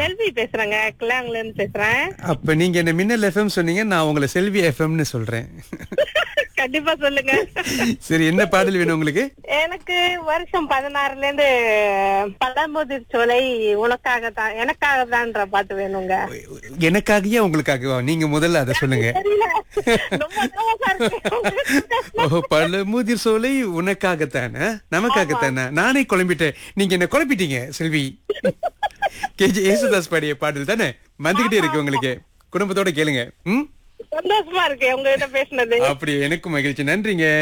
செல்வி பேசுறேங்க கிளாங்ல இருந்து பேசுறேன் அப்ப நீங்க என்ன மின்னல் எஃப்எம் சொன்னீங்க நான் உங்களை செல்வி எஃப்எம்னு சொல்றேன் கண்டிப்பா சொல்லுங்க சரி என்ன பாடல் வேணும் உங்களுக்கு எனக்கு வருஷம் பதினாறுல இருந்து பழமுதிர் சோலை உனக்காக தான் எனக்காக தான்ற பாட்டு வேணுங்க எனக்காகவே உங்களுக்காகவா நீங்க முதல்ல அதை சொல்லுங்க தெரியல ரொம்ப nervous ஆ இருக்கு. ஓ பல முதிர் சோலை உனக்காகத்தானே நமக்காகத்தானே நானே குழம்பிட்டேன் நீங்க என்ன குழப்பிட்டீங்க செல்வி கேஜி ஏசுதாஸ் பாடிய பாடல் தானே வந்துகிட்டே இருக்கு உங்களுக்கு குடும்பத்தோட கேளுங்க ம் சந்தோஷமா இருக்கு உங்ககிட்ட பேசுனது அப்படி எனக்கும் மகிழ்ச்சி நன்றிங்க